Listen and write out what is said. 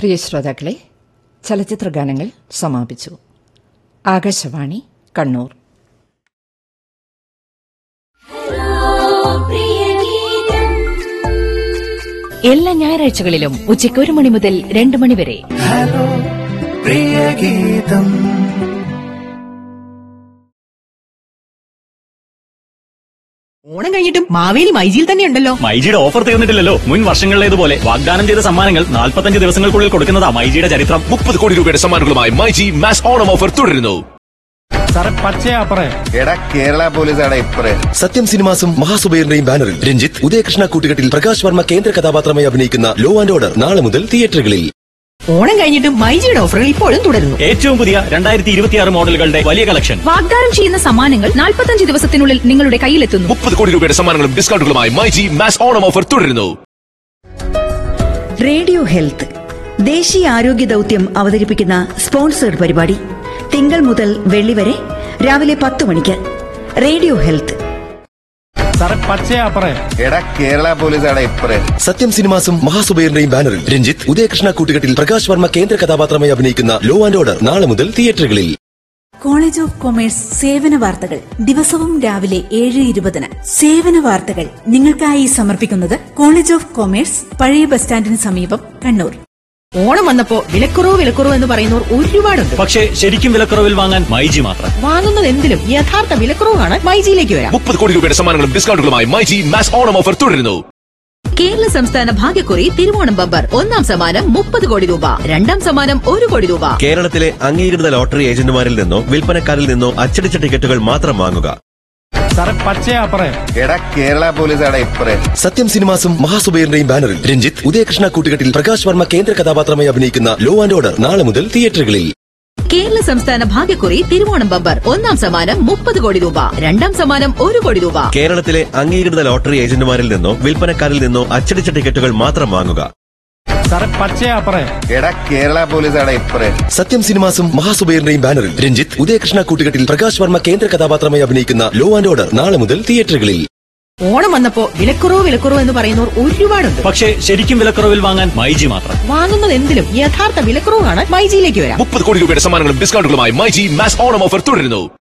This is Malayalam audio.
പ്രിയ ശ്രോതാക്കളെ ചലച്ചിത്ര ഗാനങ്ങൾ സമാപിച്ചു ആകാശവാണി കണ്ണൂർ എല്ലാ ഞായറാഴ്ചകളിലും ഉച്ചയ്ക്ക് ഒരു മണി മുതൽ രണ്ട് മണി വരെ ഹലോ പ്രിയ ഗീതം ഓണം കഴിഞ്ഞിട്ടും മാവേലി മൈജിയിൽ തന്നെ ഉണ്ടല്ലോ മൈജിയുടെ ഓഫർ തീർന്നിട്ടില്ലല്ലോ മുൻ വർഷങ്ങളിലേതുപോലെ വാഗ്ദാനം ചെയ്ത സമ്മാനങ്ങൾ നാൽപ്പത്തഞ്ച് ദിവസങ്ങൾക്കുള്ളിൽ കൊടുക്കുന്നതാ മൈജിയുടെ ചരിത്രം മുപ്പത് കോടി രൂപയുടെ സമ്മാനങ്ങളുമായി മൈജി മാസ് ഓണം ഓഫർ തുടരുന്നു സാറേ പച്ചയാപ്പറേ എടാ കേരള പോലീസാണ് ഇപ്പറേ സത്യം സിനിമാസും മഹാസുബൈറിന്റെയും ബാനറിൽ രഞ്ജിത്ത് ഉദയകൃഷ്ണ കൂട്ടുകെട്ടിൽ പ്രകാശ് വർമ്മ കേന്ദ്ര കഥാപാത്രമായി അഭിനയിക്കുന്ന ലോ ആൻഡ് ഓർഡർ നാളെ മുതൽ തിയേറ്ററുകളിൽ ഓണം കഴിഞ്ഞിട്ടും മൈജിയുടെ ഓഫറുകൾ ഇപ്പോഴും തുടരുന്നു ഏറ്റവും പുതിയ രണ്ടായിരത്തി ഇരുപത്തിയാറ് മോഡലുകളുടെ വലിയ കളക്ഷൻ വാഗ്ദാനം ചെയ്യുന്ന സമ്മാനങ്ങൾ നാൽപ്പത്തഞ്ച് ദിവസത്തിനുള്ളിൽ നിങ്ങളുടെ കയ്യിലെത്തുന്നു മുപ്പത് കോടി രൂപയുടെ സമ്മാനങ്ങളും ഡിസ്കൗണ്ടുകളുമായി മൈജി മാസ് ഓണം ഓഫർ തുടരുന്നു റേഡിയോ ഹെൽത്ത് ദേശീയ ആരോഗ്യ ദൗത്യം അവതരിപ്പിക്കുന്ന സ്പോൺസേഡ് പരിപാടി തിങ്കൾ മുതൽ വെള്ളി വരെ രാവിലെ പത്ത് മണിക്ക് റേഡിയോ ഹെൽത്ത് സാറേ പച്ചയാപ്പറേ എടാ കേരള പോലീസാണ് ഇപ്പറേ സത്യം സിനിമാസും മഹാസുബൈറിന്റെയും ബാനറിൽ രഞ്ജിത്ത് ഉദയകൃഷ്ണ കൂട്ടുകെട്ടിൽ പ്രകാശ് വർമ്മ കേന്ദ്ര കഥാപാത്രമായി അഭിനയിക്കുന്ന ലോ ആൻഡ് ഓർഡർ നാളെ മുതൽ തിയേറ്ററുകളിൽ കോളേജ് ഓഫ് കൊമേഴ്സ് സേവന വാർത്തകൾ ദിവസവും രാവിലെ ഏഴ് ഇരുപതിന് സേവന വാർത്തകൾ നിങ്ങൾക്കായി സമർപ്പിക്കുന്നത് കോളേജ് ഓഫ് കൊമേഴ്സ് പഴയ ബസ് സ്റ്റാൻഡിന് സമീപം കണ്ണൂർ ഓണം വന്നപ്പോ വിലക്കുറവ് വിലക്കുറവ് എന്ന് പറയുന്നവർ ഒരുപാടുണ്ട് പക്ഷേ ശരിക്കും വിലക്കുറവിൽ വാങ്ങാൻ മൈജി മാത്രം വാങ്ങുന്നത് എന്തിലും യഥാർത്ഥ വിലക്കുറവ് കാണാൻ മൈജിയിലേക്ക് വരാം മുപ്പത് കോടി രൂപയുടെ സമ്മാനങ്ങളും ഡിസ്കൗണ്ടുകളുമായി മൈജി മാസ് ഓണം ഓഫർ തുടരുന്നു കേരള സംസ്ഥാന ഭാഗ്യക്കുറി തിരുവോണം ബമ്പർ ഒന്നാം സമ്മാനം മുപ്പത് കോടി രൂപ രണ്ടാം സമ്മാനം ഒരു കോടി രൂപ കേരളത്തിലെ അംഗീകൃത ലോട്ടറി ഏജന്റുമാരിൽ നിന്നോ വിൽപ്പനക്കാരിൽ നിന്നോ അച്ചടിച്ച ടിക്കറ്റുകൾ മാത്രം വാങ്ങുക സാറേ പച്ചയാപ്പറേ എടാ കേരള പോലീസാണ് ഇപ്പറേ സത്യം സിനിമാസും മഹാസുബൈറിന്റെയും ബാനറിൽ രഞ്ജിത്ത് ഉദയകൃഷ്ണ കൂട്ടുകെട്ടിൽ പ്രകാശ് വർമ്മ കേന്ദ്ര കഥാപാത്രമായി അഭിനയിക്കുന്ന ലോ ആൻഡ് ഓർഡർ നാളെ മുതൽ തിയേറ്ററുകളിൽ കേരള സംസ്ഥാന ഭാഗ്യക്കുറി തിരുവോണം ബമ്പർ ഒന്നാം സമ്മാനം മുപ്പത് കോടി രൂപ രണ്ടാം സമ്മാനം ഒരു കോടി രൂപ കേരളത്തിലെ അംഗീകൃത ലോട്ടറി ഏജന്റുമാരിൽ നിന്നോ വിൽപ്പനക്കാരിൽ നിന്നോ അച്ചടിച്ച ടിക്കറ്റുകൾ മാത്രം വാങ്ങുക സാറേ പച്ചയാപ്പറേ എടാ കേരള പോലീസാണ് ഇപ്പറേ സത്യം സിനിമാസും മഹാസുബൈറിന്റെയും ബാനറിൽ രഞ്ജിത്ത് ഉദയകൃഷ്ണ കൂട്ടുകെട്ടിൽ പ്രകാശ് വർമ്മ കേന്ദ്ര കഥാപാത്രമായി അഭിനയിക്കുന്ന ലോ ആൻഡ് ഓർഡർ നാളെ മുതൽ തിയേറ്ററുകളിൽ ഓണം വന്നപ്പോ വിലക്കുറവ് വിലക്കുറവ് എന്ന് പറയുന്നവർ ഒരുപാടുണ്ട് പക്ഷേ ശരിക്കും വിലക്കുറവിൽ വാങ്ങാൻ മൈജി മാത്രം വാങ്ങുന്നത് എന്തിലും യഥാർത്ഥ വിലക്കുറവ് കാണാൻ മൈജിയിലേക്ക് വരാം മുപ്പത് കോടി രൂപയുടെ സമ്മാനങ്ങളും ഡിസ്കൗണ്ടുകളുമായി മൈജി മാസ് ഓണം ഓഫർ തുടരുന്നു